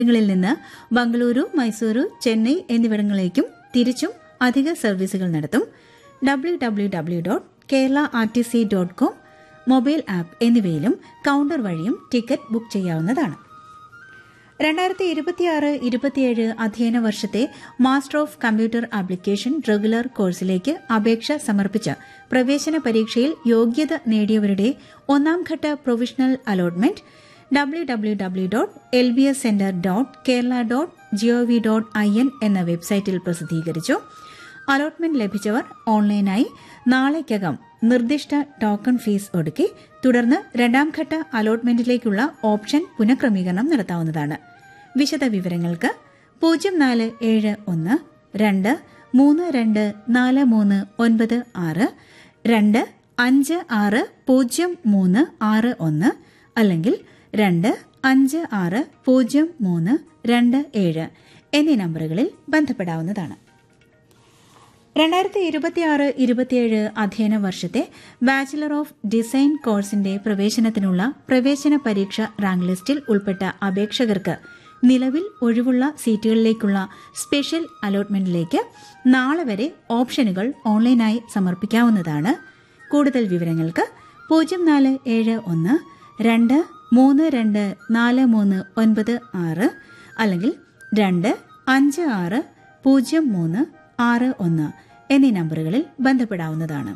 ങ്ങളിൽ നിന്ന് ബംഗളൂരു മൈസൂരു ചെന്നൈ എന്നിവിടങ്ങളിലേക്കും തിരിച്ചും അധിക സർവീസുകൾ നടത്തും W W W dot Kerala R T C dot com mobile app എന്നിവയിലും കൌണ്ടർ വഴിയും ടിക്കറ്റ് ബുക്ക് ചെയ്യാവുന്നതാണ് രണ്ടായിരത്തി ഇരുപത്തിയാറ് ഇരുപത്തിയേഴ് അധ്യയന വർഷത്തെ master of computer application regular കോഴ്സിലേക്ക് അപേക്ഷ സമർപ്പിച്ച് പ്രവേശന പരീക്ഷയിൽ യോഗ്യത നേടിയവരുടെ ഒന്നാം ഘട്ട provisional allotment W W W dot L B S centre dot Kerala dot G O V dot I N എന്ന വെബ്സൈറ്റിൽ പ്രസിദ്ധീകരിച്ചു അലോട്ട്മെന്റ് ലഭിച്ചവർ ഓൺലൈനായി നാളേക്കകം നിർദ്ദിഷ്ട ടോക്കൺ ഫീസ് ഒടുക്കി തുടർന്ന് രണ്ടാം ഘട്ട അലോട്ട്മെന്റിലേക്കുള്ള ഓപ്ഷൻ പുനഃക്രമീകരണം നടത്താവുന്നതാണ് വിശദ വിവരങ്ങൾക്ക് പൂജ്യം നാല് ഏഴ് ഒന്ന് രണ്ട് മൂന്ന് രണ്ട് നാല് മൂന്ന് ഒൻപത് ആറ് രണ്ട് അഞ്ച് ആറ് പൂജ്യം മൂന്ന് ആറ് ഒന്ന് അല്ലെങ്കിൽ രണ്ട് അഞ്ച് ആറ് പൂജ്യം മൂന്ന് രണ്ട് ഏഴ് എന്നീ നമ്പറുകളിൽ ബന്ധപ്പെടാവുന്നതാണ് രണ്ടായിരത്തി ഇരുപത്തിയാറ് ഇരുപത്തിയേഴ് അധ്യയന വർഷത്തെ ബാച്ചിലർ ഓഫ് ഡിസൈൻ കോഴ്സിന്റെ പ്രവേശനത്തിനുള്ള പ്രവേശന പരീക്ഷ റാങ്ക് ലിസ്റ്റിൽ ഉൾപ്പെട്ട അപേക്ഷകർക്ക് നിലവിൽ ഒഴിവുള്ള സീറ്റുകളിലേക്കുള്ള സ്പെഷ്യൽ അലോട്ട്മെന്റിലേക്ക് നാളെ വരെ ഓപ്ഷനുകൾ ഓൺലൈനായി സമർപ്പിക്കാവുന്നതാണ് കൂടുതൽ വിവരങ്ങൾക്ക് പൂജ്യം നാല് ഏഴ് ഒന്ന് രണ്ട് മൂന്ന് രണ്ട് നാല് മൂന്ന് ഒൻപത് ആറ് അല്ലെങ്കിൽ രണ്ട് അഞ്ച് ആറ് പൂജ്യം മൂന്ന് ആറ് ഒന്ന് എന്നീ നമ്പറുകളിൽ ബന്ധപ്പെടാവുന്നതാണ്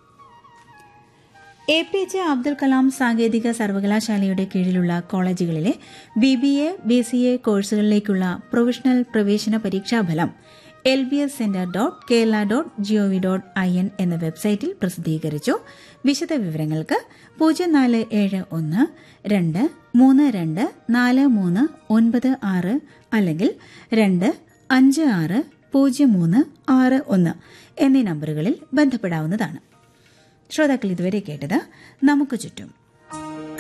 A P J Abdul Kalam സാങ്കേതിക സർവകലാശാലയുടെ കീഴിലുള്ള കോളേജുകളിലെ B B A B C A കോഴ്സുകളിലേക്കുള്ള പ്രൊഫഷണൽ പ്രവേശന പരീക്ഷാഫലം L B S centre dot Kerala dot G O V dot I N എന്ന വെബ്സൈറ്റിൽ പ്രസിദ്ധീകരിച്ചു വിശദ വിവരങ്ങൾക്ക് പൂജ്യം നാല് ഏഴ് ഒന്ന് രണ്ട് മൂന്ന് രണ്ട് നാല് മൂന്ന് ഒൻപത് ആറ് അല്ലെങ്കിൽ രണ്ട് അഞ്ച് ആറ് പൂജ്യം മൂന്ന് ആറ് ഒന്ന് എന്നീ നമ്പറുകളിൽ ബന്ധപ്പെടാവുന്നതാണ് ശ്രോതാക്കൾ ഇതുവരെ കേട്ടത് നമുക്ക് ചുറ്റും